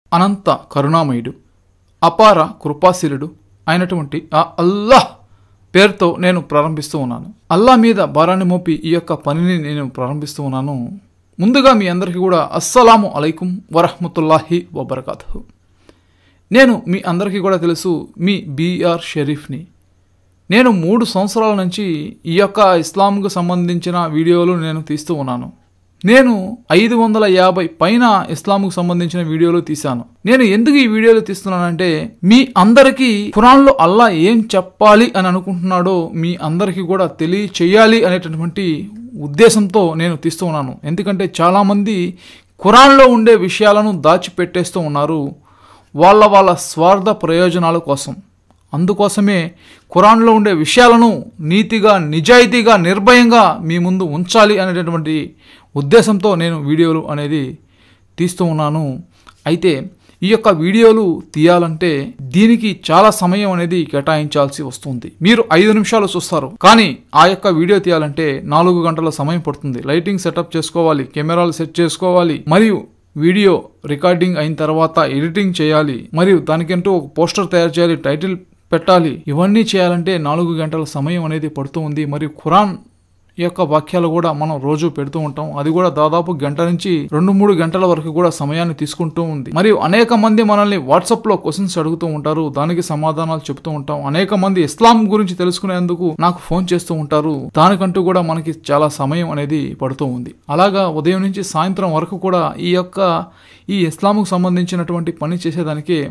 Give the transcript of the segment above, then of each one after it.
అనంత కరుణామయుడు అపార కృపాశీలుడు అయినటువంటి ఆ అల్లాహ్ పేరుతో నేను ప్రారంభిస్తూ ఉన్నాను అల్లా మీద భారాన్ని మోపి ఈ యొక్క పనిని నేను ప్రారంభిస్తూ ఉన్నాను ముందుగా మీ అందరికీ కూడా అస్సలాము అలైకుం వరహమతుల్లాహి వబర్కాతు నేను మీ అందరికీ కూడా తెలుసు మీ బీఆర్ షరీఫ్ని నేను మూడు సంవత్సరాల నుంచి ఈ యొక్క ఇస్లాంకు సంబంధించిన వీడియోలు నేను తీస్తూ ఉన్నాను నేను ఐదు వందల యాభై పైన ఇస్లాంకు సంబంధించిన వీడియోలు తీశాను నేను ఎందుకు ఈ వీడియోలు తీస్తున్నానంటే మీ అందరికీ ఖురాన్లో అల్లా ఏం చెప్పాలి అని అనుకుంటున్నాడో మీ అందరికీ కూడా తెలియచేయాలి అనేటటువంటి ఉద్దేశంతో నేను తీస్తూ ఉన్నాను ఎందుకంటే చాలామంది ఖురాన్లో ఉండే విషయాలను దాచిపెట్టేస్తూ ఉన్నారు వాళ్ళ వాళ్ళ స్వార్థ ప్రయోజనాల కోసం అందుకోసమే ఖురాన్లో ఉండే విషయాలను నీతిగా నిజాయితీగా నిర్భయంగా మీ ముందు ఉంచాలి అనేటటువంటి ఉద్దేశంతో నేను వీడియోలు అనేది తీస్తూ ఉన్నాను అయితే ఈ యొక్క వీడియోలు తీయాలంటే దీనికి చాలా సమయం అనేది కేటాయించాల్సి వస్తుంది మీరు ఐదు నిమిషాలు చూస్తారు కానీ ఆ యొక్క వీడియో తీయాలంటే నాలుగు గంటల సమయం పడుతుంది లైటింగ్ సెటప్ చేసుకోవాలి కెమెరాలు సెట్ చేసుకోవాలి మరియు వీడియో రికార్డింగ్ అయిన తర్వాత ఎడిటింగ్ చేయాలి మరియు దానికంటూ ఒక పోస్టర్ తయారు చేయాలి టైటిల్ పెట్టాలి ఇవన్నీ చేయాలంటే నాలుగు గంటల సమయం అనేది పడుతూ ఉంది మరియు ఖురాన్ యొక్క వాక్యాలు కూడా మనం రోజు పెడుతూ ఉంటాం అది కూడా దాదాపు గంట నుంచి రెండు మూడు గంటల వరకు కూడా సమయాన్ని తీసుకుంటూ ఉంది మరియు అనేక మంది మనల్ని వాట్సాప్ లో క్వశ్చన్స్ అడుగుతూ ఉంటారు దానికి సమాధానాలు చెప్తూ ఉంటాం అనేక మంది ఇస్లాం గురించి తెలుసుకునేందుకు నాకు ఫోన్ చేస్తూ ఉంటారు దానికంటూ కూడా మనకి చాలా సమయం అనేది పడుతూ ఉంది అలాగా ఉదయం నుంచి సాయంత్రం వరకు కూడా ఈ యొక్క ఈ ఇస్లాంకు సంబంధించినటువంటి పని చేసేదానికి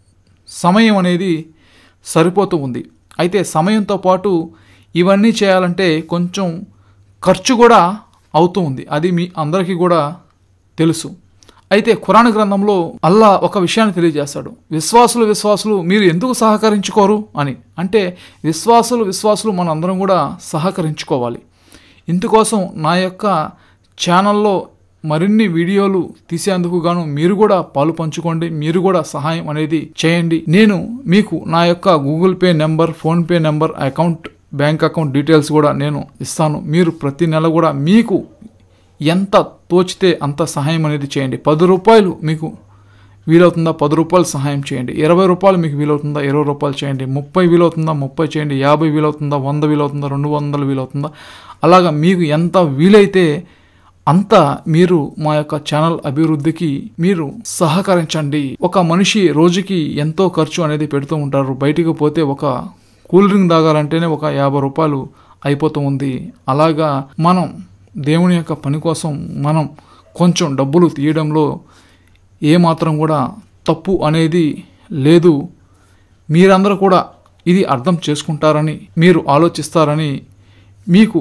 సమయం అనేది సరిపోతూ ఉంది అయితే సమయంతో పాటు ఇవన్నీ చేయాలంటే కొంచెం ఖర్చు కూడా అవుతూ ఉంది అది మీ అందరికీ కూడా తెలుసు అయితే ఖురాన్ గ్రంథంలో అల్లా ఒక విషయాన్ని తెలియజేస్తాడు విశ్వాసులు విశ్వాసులు మీరు ఎందుకు సహకరించుకోరు అని అంటే విశ్వాసులు విశ్వాసులు మనందరం కూడా సహకరించుకోవాలి ఇందుకోసం నా యొక్క ఛానల్లో మరిన్ని వీడియోలు తీసేందుకు గాను మీరు కూడా పాలు పంచుకోండి మీరు కూడా సహాయం అనేది చేయండి నేను మీకు నా యొక్క Google Pay number PhonePe number account bank account details కూడా నేను ఇస్తాను మీరు ప్రతి నెల కూడా మీకు ఎంత తోచితే అంత సహాయం అనేది చేయండి పది రూపాయలు మీకు వీలవుతుందా పది రూపాయలు సహాయం చేయండి ఇరవై రూపాయలు మీకు వీలవుతుందా ఇరవై రూపాయలు చేయండి ముప్పై వీలవుతుందా ముప్పై చేయండి యాభై వీలవుతుందా వంద వీలవుతుందా రెండు వందలు వీలవుతుందా అలాగా మీకు ఎంత వీలైతే అంత మీరు మా యొక్క ఛానల్ అభివృద్ధికి మీరు సహకరించండి ఒక మనిషి రోజుకి ఎంతో ఖర్చు అనేది పెడుతూ ఉంటారు బయటికి పోతే ఒక కూల్ డ్రింక్ తాగాలంటేనే ఒక యాభై రూపాయలు అయిపోతూ ఉంది అలాగా మనం దేవుని యొక్క పని కోసం మనం కొంచెం డబ్బులు తీయడంలో ఏమాత్రం కూడా తప్పు అనేది లేదు మీరందరూ కూడా ఇది అర్థం చేసుకుంటారని మీరు ఆలోచిస్తారని మీకు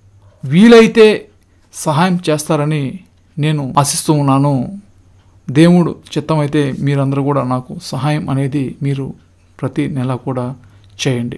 వీలైతే సహాయం చేస్తారని నేను ఆశిస్తూ ఉన్నాను దేవుడు చిత్తమైతే మీరందరూ కూడా నాకు సహాయం అనేది మీరు ప్రతి నెల కూడా చేయండి